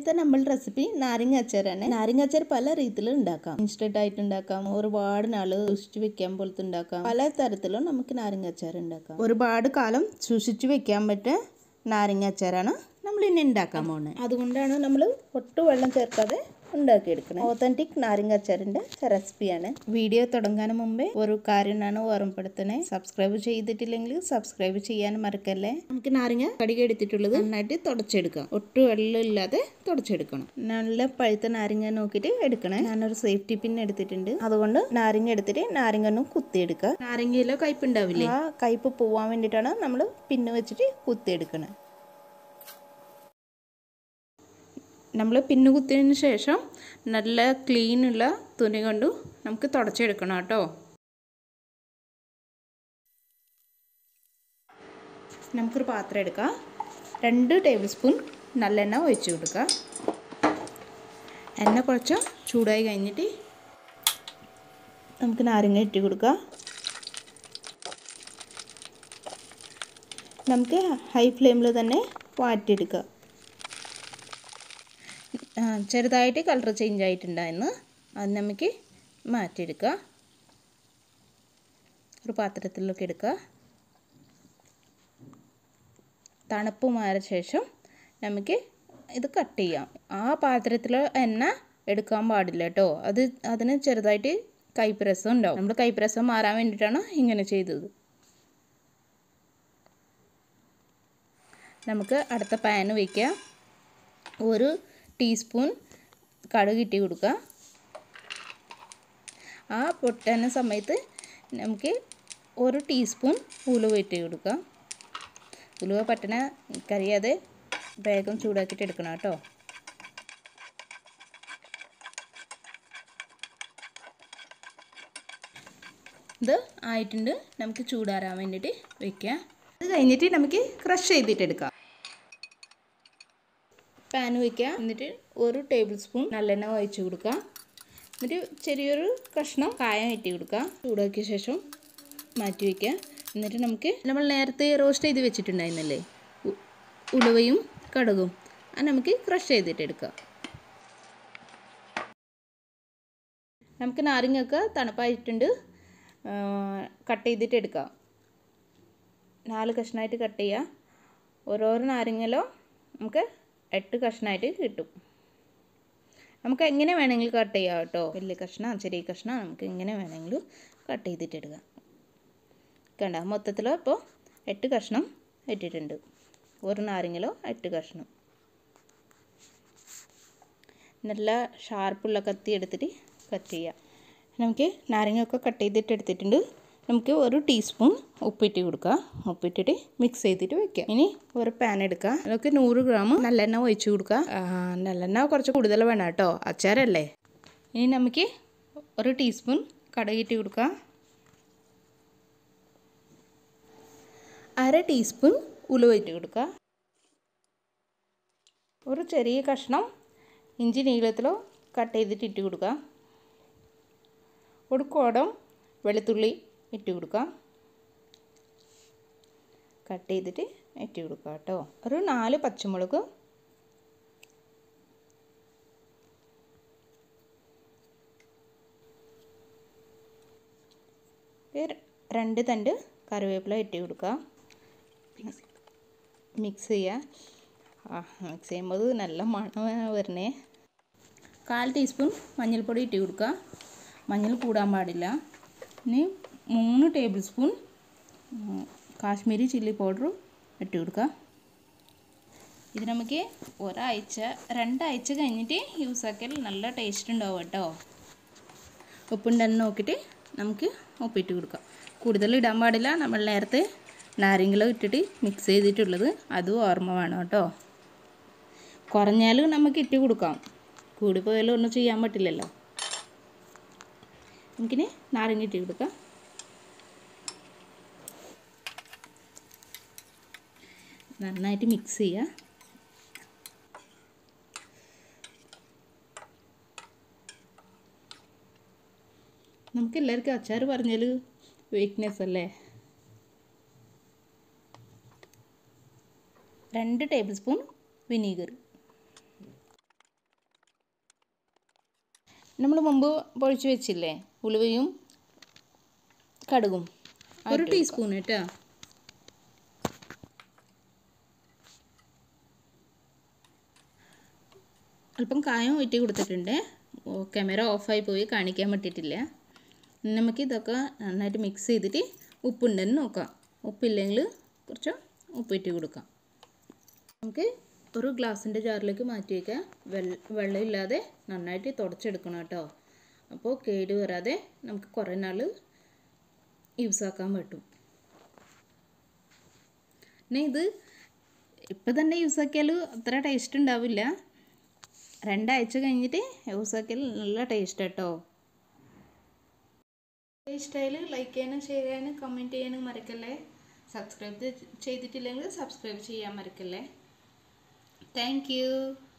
ഇന്നത്തെ നമ്മൾ റെസിപ്പി നാരങ്ങ അച്ചാറാണ് നാരങ്ങ അച്ചാർ പല രീതിയിൽ ഉണ്ടാക്കാം ഇൻസ്റ്റന്റ് ആയിട്ട് ഉണ്ടാക്കാം ഒരുപാട് നാള് സൂക്ഷിച്ചു വെക്കാൻ പോലത്തെ ഉണ്ടാക്കാം പല തരത്തിലും നമുക്ക് നാരങ്ങ അച്ചാർ ഉണ്ടാക്കാം ഒരുപാട് കാലം സൂക്ഷിച്ചു വെക്കാൻ പറ്റിയ നാരങ്ങ അച്ചാറാണ് നമ്മൾ ഇനി ഉണ്ടാക്കാൻ പോകുന്നത് അതുകൊണ്ടാണ് നമ്മൾ ഒട്ടും വെള്ളം ചേർക്കാതെ ഉണ്ടാക്കിയെടുക്കണം ഓത്തന്റിക് നാരങ്ങ അച്ചാറിന്റെ റെസിപ്പിയാണ് വീഡിയോ തുടങ്ങാൻ മുമ്പേ ഒരു കാര്യം ഞാൻ ഓർമ്മപ്പെടുത്തണേ സബ്സ്ക്രൈബ് ചെയ്തിട്ടില്ലെങ്കിൽ സബ്സ്ക്രൈബ് ചെയ്യാൻ മറക്കല്ലേ നമുക്ക് നാരങ്ങ കടിക എടുത്തിട്ടുള്ളത് നന്നായിട്ട് തുടച്ചെടുക്കാം ഒട്ടും വെള്ളം ഇല്ലാതെ തുടച്ചെടുക്കണം നല്ല പഴുത്ത നാരങ്ങ നോക്കിയിട്ട് എടുക്കണേ ഞാനൊരു സേഫ്റ്റി പിൻ എടുത്തിട്ടുണ്ട് അതുകൊണ്ട് നാരങ്ങ എടുത്തിട്ട് നാരങ്ങ ഒന്ന് കുത്തിയെടുക്കുക നാരങ്ങയിലോ കയ്പ് ഉണ്ടാവില്ലേ ആ കയ്പ് പോവാൻ വേണ്ടിയിട്ടാണ് നമ്മൾ പിന്ന് വെച്ചിട്ട് കുത്തിയെടുക്കണേ നമ്മൾ പിന്നു കുത്തിയതിന് ശേഷം നല്ല ക്ലീനുള്ള തുണി കൊണ്ട് നമുക്ക് തുടച്ചെടുക്കണം കേട്ടോ നമുക്കൊരു പാത്രം എടുക്കാം രണ്ട് ടേബിൾ സ്പൂൺ നല്ലെണ്ണ ഒഴിച്ചു കൊടുക്കുക എണ്ണ കുറച്ച് ചൂടായി കഴിഞ്ഞിട്ട് നമുക്ക് നാരങ്ങ ഇട്ട് കൊടുക്കുക നമുക്ക് ഹൈ ഫ്ലെയിമിൽ തന്നെ വാറ്റിയെടുക്കുക ചെറുതായിട്ട് കളർ ചേഞ്ച് ആയിട്ടുണ്ടായിരുന്നു അത് നമുക്ക് മാറ്റിയെടുക്കുക ഒരു പാത്രത്തിലൊക്കെ എടുക്കുക തണുപ്പ് മാറിയ ശേഷം നമുക്ക് ഇത് കട്ട് ചെയ്യാം ആ പാത്രത്തിൽ എണ്ണ എടുക്കാൻ പാടില്ല കേട്ടോ അത് അതിന് ചെറുതായിട്ട് കൈപ്രസം ഉണ്ടാവും നമ്മൾ കൈപ്രസം മാറാൻ വേണ്ടിയിട്ടാണ് ഇങ്ങനെ ചെയ്തത് നമുക്ക് അടുത്ത പാന് വയ്ക്കാം ഒരു ടീസ്പൂൺ കടുക് ഇട്ട് കൊടുക്കുക ആ പൊട്ടുന്ന സമയത്ത് നമുക്ക് ഒരു ടീസ്പൂൺ ഉലുവ ഇട്ട് കൊടുക്കുക ഉലുവ പട്ടണ കരിയാതെ വേഗം ചൂടാക്കിയിട്ട് എടുക്കണം കേട്ടോ ഇത് ആയിട്ടുണ്ട് നമുക്ക് ചൂടാറാൻ വേണ്ടിയിട്ട് വയ്ക്കാം അത് കഴിഞ്ഞിട്ട് നമുക്ക് ക്രഷ് ചെയ്തിട്ട് എടുക്കാം പാൻ വയ്ക്കുക എന്നിട്ട് ഒരു ടേബിൾ സ്പൂൺ നല്ലെണ്ണ ഒഴിച്ച് കൊടുക്കുക എന്നിട്ട് ചെറിയൊരു കഷ്ണം കായം ഇട്ട് കൊടുക്കുക ചൂടാക്കിയ ശേഷം മാറ്റി വയ്ക്കുക എന്നിട്ട് നമുക്ക് നമ്മൾ നേരത്തെ റോസ്റ്റ് ചെയ്ത് വെച്ചിട്ടുണ്ടായിരുന്നല്ലേ ഉലുവയും കടുകും അത് നമുക്ക് ക്രഷ് ചെയ്തിട്ട് എടുക്കാം നമുക്ക് നാരങ്ങയൊക്കെ തണുപ്പായിട്ടുണ്ട് കട്ട് ചെയ്തിട്ട് എടുക്കാം നാല് കഷ്ണമായിട്ട് കട്ട് ചെയ്യുക ഓരോരോ നാരങ്ങലോ നമുക്ക് എട്ട് കഷ്ണമായിട്ട് കിട്ടും നമുക്ക് എങ്ങനെ വേണമെങ്കിലും കട്ട് ചെയ്യാം കേട്ടോ വലിയ കഷ്ണം ചെറിയ കഷ്ണം നമുക്ക് എങ്ങനെ വേണമെങ്കിലും കട്ട് ചെയ്തിട്ട് എടുക്കാം കണ്ട മൊത്തത്തിൽ ഇപ്പോൾ എട്ട് കഷ്ണം ഇട്ടിട്ടുണ്ട് ഒരു നാരങ്ങലോ എട്ട് കഷ്ണം നല്ല ഷാർപ്പുള്ള കത്തി എടുത്തിട്ട് കട്ട് ചെയ്യാം നമുക്ക് നാരങ്ങയൊക്കെ കട്ട് ചെയ്തിട്ട് എടുത്തിട്ടുണ്ട് നമുക്ക് ഒരു ടീസ്പൂൺ ഉപ്പിട്ട് കൊടുക്കുക ഉപ്പിട്ടിട്ട് മിക്സ് ചെയ്തിട്ട് വെക്കാം ഇനി ഒരു പാൻ എടുക്കുക നമുക്ക് നൂറ് ഗ്രാം നല്ലെണ്ണ ഒഴിച്ച് കൊടുക്കുക നല്ലെണ്ണ കുറച്ച് കൂടുതൽ വേണം കേട്ടോ അച്ചാറല്ലേ ഇനി നമുക്ക് ഒരു ടീസ്പൂൺ കടുകിട്ട് കൊടുക്കുക അര ടീസ്പൂൺ ഉലുവ ഇട്ട് കൊടുക്കുക ഒരു ചെറിയ കഷ്ണം ഇഞ്ചി നീളത്തിലോ കട്ട് ചെയ്തിട്ട് ഇട്ട് കൊടുക്കുക ഒരു കോടം വെളുത്തുള്ളി ഇട്ട് കൊടുക്കാം കട്ട് ചെയ്തിട്ട് ഇട്ട് കൊടുക്കുക കേട്ടോ ഒരു നാല് പച്ചമുളക് രണ്ട് തണ്ട് കറിവേപ്പില ഇട്ട് കൊടുക്കുക മിക്സ് ചെയ്യുക മിക്സ് ചെയ്യുമ്പോൾ നല്ല മണം വരണേ കാൽ ടീസ്പൂൺ മഞ്ഞൾപ്പൊടി ഇട്ട് കൊടുക്കുക മഞ്ഞൾ കൂടാൻ പാടില്ല ഇനി മൂന്ന് tablespoon Kashmiri chilli powder ഇട്ട് കൊടുക്കുക ഇത് നമുക്ക് ഒരാഴ്ച രണ്ടാഴ്ച കഴിഞ്ഞിട്ട് യൂസ് ആക്കിയാൽ നല്ല ടേസ്റ്റ് ഉണ്ടാവും കേട്ടോ ഉപ്പുണ്ടെന്ന് നോക്കിയിട്ട് നമുക്ക് ഉപ്പിട്ട് കൊടുക്കാം കൂടുതൽ ഇടാൻ പാടില്ല നമ്മൾ നേരത്തെ നാരങ്ങ ഇട്ടിട്ട് മിക്സ് ചെയ്തിട്ടുള്ളത് അതും ഓർമ്മ വേണം കേട്ടോ കുറഞ്ഞാലും നമുക്ക് ഇട്ട് കൊടുക്കാം കൂടിപ്പോയാലും ഒന്നും ചെയ്യാൻ പറ്റില്ലല്ലോ നമുക്കിനി നാരങ്ങ ഇട്ട് കൊടുക്കാം നന്നായിട്ട് മിക്സ് ചെയ്യുക നമുക്ക് എല്ലാവർക്കും അച്ചാർ പറഞ്ഞാൽ വീക്ക്നെസ് അല്ലേ രണ്ട് ടേബിൾ സ്പൂൺ വിനീഗർ നമ്മൾ മുമ്പ് പൊഴിച്ച് വെച്ചില്ലേ ഉലുവയും കടുകും ഒരു ടീസ്പൂൺ കേട്ടോ അല്പം കായം ഊറ്റി കൊടുത്തിട്ടുണ്ട് ക്യാമറ ഓഫായി പോയി കാണിക്കാൻ പറ്റിയിട്ടില്ല ഇനി നമുക്ക് ഇതൊക്കെ നന്നായിട്ട് മിക്സ് ചെയ്തിട്ട് ഉപ്പുണ്ടെന്ന് നോക്കാം ഉപ്പില്ലെങ്കിൽ കുറച്ച് ഉപ്പിട്ട് കൊടുക്കാം നമുക്ക് ഒരു ഗ്ലാസിൻ്റെ ജാറിലേക്ക് മാറ്റി വയ്ക്കുക വെള്ള വെള്ളമില്ലാതെ നന്നായിട്ട് തുടച്ചെടുക്കണം കേട്ടോ അപ്പോൾ കേട് വരാതെ നമുക്ക് കുറേ നാൾ യൂസ് ആക്കാൻ പറ്റും പിന്നെ ഇത് ഇപ്പം തന്നെ യൂസ് ആക്കിയാൽ അത്ര ടേസ്റ്റ് ഉണ്ടാവില്ല രണ്ടാഴ്ച കഴിഞ്ഞിട്ട് യൂസ് ആക്കിയാൽ നല്ല ടേസ്റ്റ് കേട്ടോ ഇഷ്ടമായാൽ ലൈക്ക് ചെയ്യാനും ഷെയർ ചെയ്യാനും കമൻറ്റ് ചെയ്യാനും മറക്കല്ലേ സബ്സ്ക്രൈബ് ചെയ്തിട്ടില്ലെങ്കിൽ സബ്സ്ക്രൈബ് ചെയ്യാൻ മറക്കല്ലേ താങ്ക്